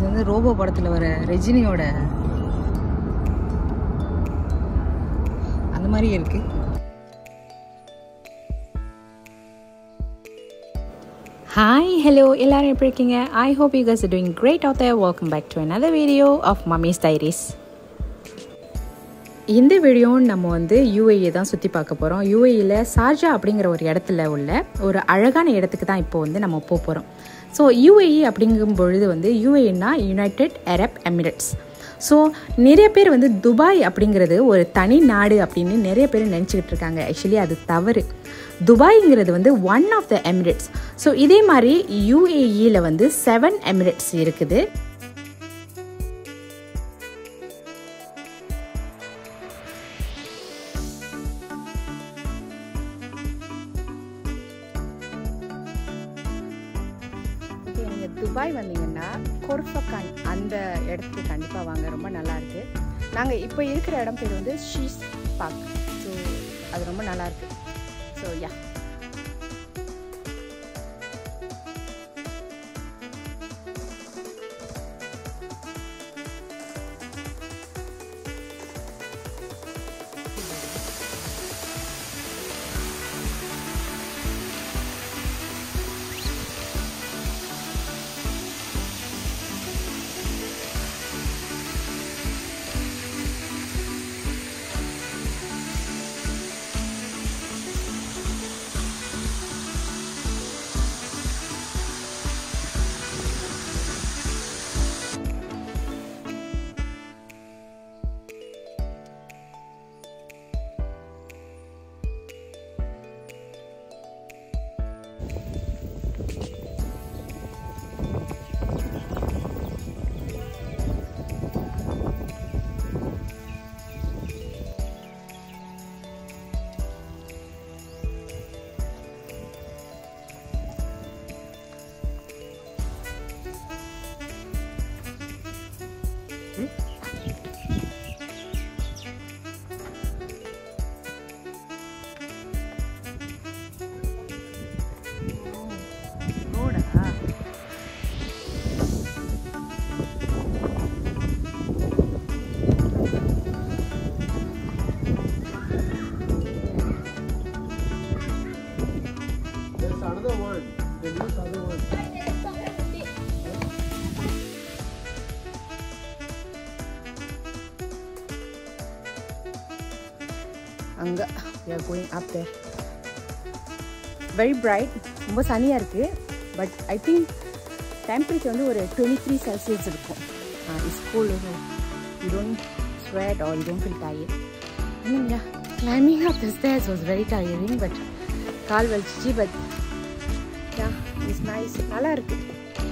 வந்து ரோபோ படத்தில் வர ரஜினியோட அந்த மாதிரி இருக்கு ஹாய் ஹலோ எல்லாரும் எப்படி இருக்கீங்க I hope you guys doing great out there welcome back to another video of mummy's diaries இந்த வீடியோ நம்ம வந்து யூஏஏ தான் சுற்றி பார்க்க போகிறோம் யூஏயில் சார்ஜா அப்படிங்கிற ஒரு இடத்துல உள்ள ஒரு அழகான இடத்துக்கு தான் இப்போ வந்து நம்ம போக போகிறோம் ஸோ யூஏஇ அப்படிங்கும் பொழுது வந்து யூஏன்னா யுனைடெட் அரப் எமிரேட்ஸ் ஸோ நிறைய பேர் வந்து துபாய் அப்படிங்கிறது ஒரு தனி நாடு அப்படின்னு நிறைய பேர் நினச்சிக்கிட்டு இருக்காங்க ஆக்சுவலி அது தவறு துபாய்ங்கிறது வந்து one of the Emirates so இதே மாதிரி யூஏஇயில் வந்து செவன் எமிரேட்ஸ் இருக்குது ஓகே நீங்கள் துபாய் வந்தீங்கன்னா கொர்ஃபக்கான் அந்த இடத்துக்கு கண்டிப்பாக வாங்க ரொம்ப நல்லா இருக்கு நாங்கள் இப்போ இருக்கிற இடம் பேர் வந்து ஷீஸ் பார்க் ஸோ அது ரொம்ப நல்லா இருக்கு ஸோ யா ரோடா There's another word. They use other word. அங்கே we are going up there very bright ரொம்ப சனியாக இருக்குது பட் ஐ திங்க் டெம்பரேச்சர் வந்து ஒரு டுவெண்ட்டி த்ரீ செல்சியஸ் இருக்கும் it's cool you don't sweat or you don't feel tired yeah climbing of the stairs was very tiring but கால் வலிச்சிச்சு but yeah it's nice நல்லா இருக்குது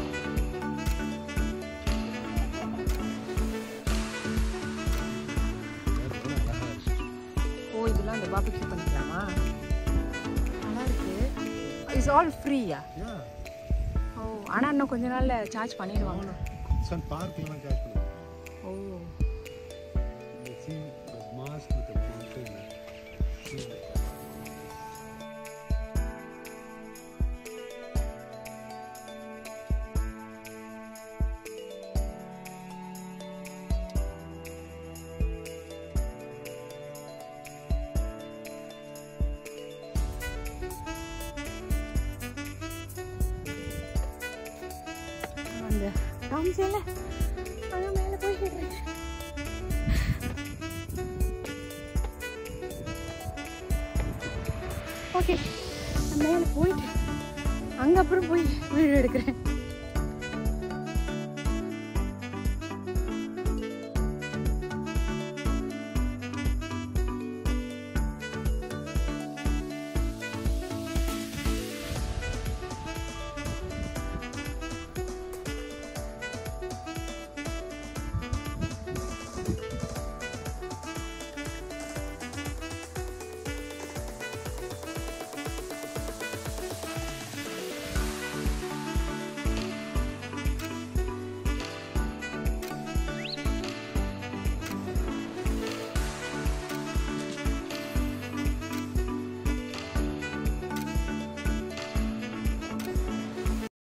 ஓ இதெல்லாம் இந்த barbecue பண்ணிக்கலாமா நல்லா இருக்கு இட்ஸ் ஆல் ஃப்ரீயா Yeah. ஓ ஆனால் இன்னும் கொஞ்ச நாளில் சார்ஜ் பண்ணிடுவாங்க Some park lemon charge for O You see the mask with the mountain. See the அந்த காமிச்சல அதான் மேலே போய்கிடுறேன் ஓகே நான் மேலே போயிட்டு அங்கே அப்புறம் போய் வீடியோ எடுக்கிறேன்